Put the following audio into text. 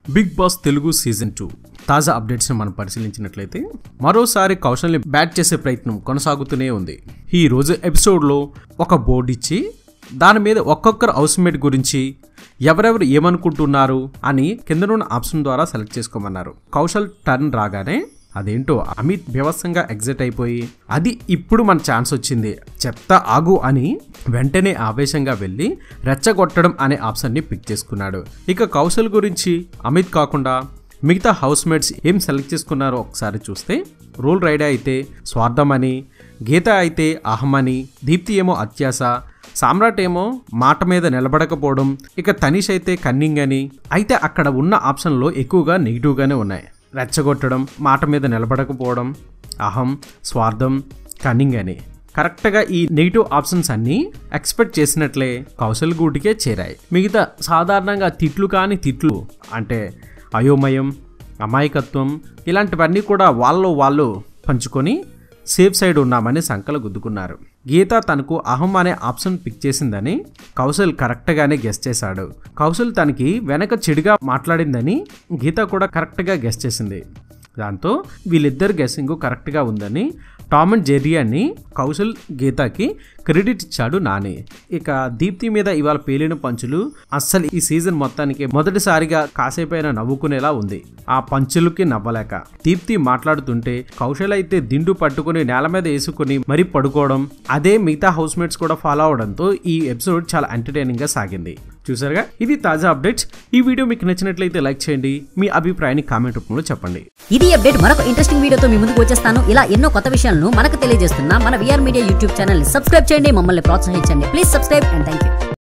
big boss Telugu season two తాజా updates మనం పరిశీలించినట్లయితే మరోసారి కౌశల్ని బ్యాట్ చేసే ప్రయత్నం కొనసాగుతూనే ఉంది ఈ రోజు ఎపిసోడ్లో ఒక బోర్డు ఇచ్చి దాని మీద ఒక్కొక్కరు హౌస్మేట్ గురించి ఎవరెవరు ఏమనుకుంటున్నారు అని కిందనున్న ఆప్షన్ ద్వారా సెలెక్ట్ చేసుకోమన్నారు కౌశల్ టర్న్ రాగానే అదేంటో అమిత్ బీభత్సంగా ఎగ్జిట్ అయిపోయి అది ఇప్పుడు మన ఛాన్స్ వచ్చింది చెప్తా ఆగు అని వెంటనే ఆవేశంగా వెళ్ళి రెచ్చగొట్టడం అనే ఆప్షన్ని పిక్ చేసుకున్నాడు ఇక కౌశల్ గురించి అమిత్ కాకుండా మిగతా హౌస్ మేట్స్ ఏం సెలెక్ట్ చేసుకున్నారో ఒకసారి చూస్తే రూల్ రైడే అయితే స్వార్థం అని గీత అయితే అహమని దీప్తి ఏమో అత్యాస సామ్రాట్ ఏమో మాట మీద నిలబడకపోవడం ఇక తనీష్ అయితే కన్నింగ్ అని అయితే అక్కడ ఉన్న ఆప్షన్లో ఎక్కువగా నెగిటివ్గానే ఉన్నాయి రెచ్చగొట్టడం మాట మీద నిలబడకపోవడం అహం స్వార్థం కన్నింగ్ అని కరెక్ట్గా ఈ నెగిటివ్ ఆప్షన్స్ అన్నీ ఎక్స్పెక్ట్ చేసినట్లే కౌశల్ గూటికే చేరాయి మిగతా సాధారణంగా తిట్లు కాని తిట్లు అంటే అయోమయం అమాయకత్వం ఇలాంటివన్నీ కూడా వాళ్ళు వాళ్ళు పంచుకొని సేఫ్ సైడ్ ఉన్నామని సంకలు గుద్దుకున్నారు గీత తనకు అహం అనే ఆప్షన్ పిక్ చేసిందని కౌశల్ కరెక్ట్గానే గెస్ చేశాడు కౌశల్ తనకి వెనక చెడుగా మాట్లాడిందని గీత కూడా కరెక్ట్గా గెస్ చేసింది దాంతో వీళ్ళిద్దరు గెస్సింగ్ కరెక్ట్గా ఉందని టామ్ అండ్ జెర్రీ అని కౌశల్ గీతకి క్రెడిట్ ఇచ్చాడు నాని ఇక దీప్తి మీద ఇవాళ పేలిన పంచులు అస్సలు ఈ సీజన్ మొత్తానికి మొదటిసారిగా కాసేపైనా నవ్వుకునేలా ఉంది ఆ పంచులకి నవ్వలేక దీప్తి మాట్లాడుతుంటే కౌశల్ అయితే దిండు పట్టుకుని నేల మీద వేసుకుని మరీ పడుకోవడం అదే మిగతా హౌస్ మేట్స్ కూడా ఫాలో అవడంతో ఈ ఎపిసోడ్ చాలా ఎంటర్టైనింగ్ గా సాగింది చూసారుగా ఇది తాజా అప్డేట్స్ ఈ వీడియో మీకు నచ్చినట్లయితే లైక్ చేయండి మీ అభిప్రాయాన్ని కామెంట్ రూపంలో చెప్పండి ఇది అప్డేట్ మరొక ఇంట్రెస్టింగ్ వీడియోతో మీ ముందుకు వచ్చేస్తాను ఇలా ఎన్నో కొత్త విషయాలను మనకు తెలియజేస్తున్న మన VR media YouTube channel subscribe చేయండి మమ్మల్ని ప్రోత్సహించండి please subscribe and thank you